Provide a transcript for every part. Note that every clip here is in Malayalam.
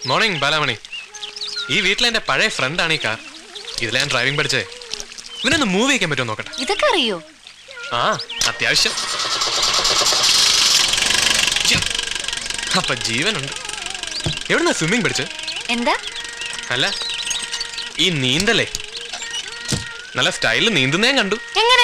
മോർണിംഗ് ബാലാമണി ഈ വീട്ടിലെ എന്റെ പഴയ ഫ്രണ്ടാണ് ഈ കാർ ഇതിലെ ഞാൻ ഡ്രൈവിംഗ് പഠിച്ചേ ഇവനൊന്ന് മൂവ് ചെയ്യാൻ പറ്റുമോ നോക്കട്ടെ ഇതൊക്കെ അറിയോ ആ അത്യാവശ്യം ഛെ, അപ്പൊ ജീവനുണ്ട് എവിടുന്ന സ്വിമ്മിങ് പഠിച്ച് എന്താ അല്ല ഈ നീന്തലേ നല്ല സ്റ്റൈലിൽ നീന്തുന്ന ഞാൻ കണ്ടു എങ്ങനെ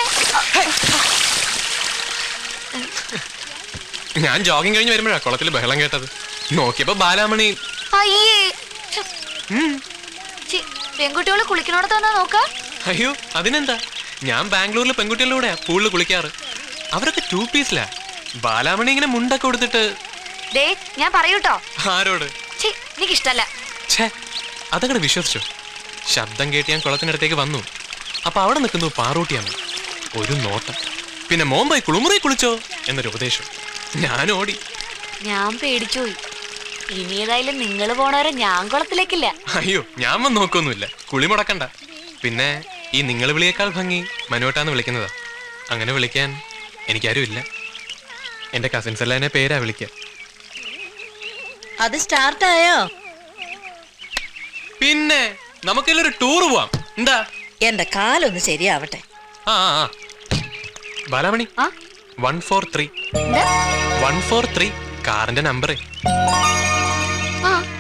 ഞാൻ ജോഗിങ് കഴിഞ്ഞ് വരുമ്പോഴാ കുളത്തിൽ ബഹളം കേട്ടത് നോക്കിയപ്പോ ബാലാമണി അയ്യേ ഛെ. ഛി, പെൺകുട്ടികള് കുളിക്കണോടത്ത് വന്നാ നോക്ക അയ്യോ അതിനെന്താ ഞാൻ ബാംഗ്ലൂരിൽ പെൺകുട്ടികളുടെ കൂടെയാ പൂളിൽ കുളിക്കാറ് അവരൊക്കെ ടൂ പീസിലാ ബാലാമണി ഇങ്ങനെ മുണ്ടൊക്കെ കൊടുത്തിട്ട് ദേ ഞാൻ പറയൂട്ടോ ആരോട് ഛി എനിക്കിഷ്ടല്ല ഛേ അതങ്ങടെ വിശ്വസിച്ചോ ശബ്ദം കേട്ട് ഞാൻ കുളത്തിനടുത്തേക്ക് വന്നു അപ്പൊ അവിടെ നിൽക്കുന്നു പാറൂട്ടിയമ്മ ഒരു നോട്ടം പിന്നെ മോമ്പായി കുളിമുറി കുളിച്ചോ എന്നൊരു ഉപദേശം ഞാൻ ഓടി ഞാൻ പേടിച്ചുപോയി ഇനി ഏതായാലും നിങ്ങൾ പോണവരെ ഞാൻ കുളത്തിലേക്കില്ല അയ്യോ ഞാൻ വന്ന് നോക്കൊന്നുമില്ല കുളി മുടക്കണ്ട പിന്നെ ഈ നിങ്ങൾ വിളിയേക്കാൾ ഭംഗി മനുവട്ടാന്ന് വിളിക്കുന്നതാ അങ്ങനെ വിളിക്കാൻ എനിക്കാരും ഇല്ല എന്റെ കസിൻസ് എല്ലാം എന്നെ പേരാ വിളിക്കുക അത് സ്റ്റാർട്ടായോ പിന്നെ നമുക്കെല്ലാം ഒരു ടൂർ പോവാം എന്താ എന്റെ കാലൊന്ന് ശരിയാവട്ടെ ആ ആ, ആ ബാലാമണി ആ വൺ ഫോർ ത്രീ എന്താ വൺ ഫോർ ത്രീ കാറിന്റെ നമ്പറേ ആ